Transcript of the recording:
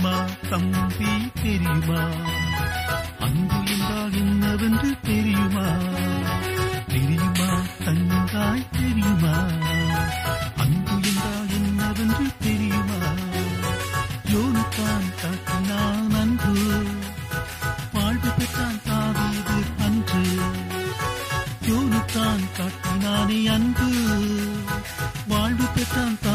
தெரியுமா தம்பி தெரியுமா அன்பு என்றால் என்னவென்று தெரியுமா தெரியுமா தங்காய் தெரியுமா அன்பு என்றால் என்னவென்று தெரியுமா யோனுத்தான் காட்டினான் அன்பு வாழ்வு பெற்றான் தாவீது அன்று யோனுத்தான் காட்டினானே அன்பு வாழ்வு பெற்றான்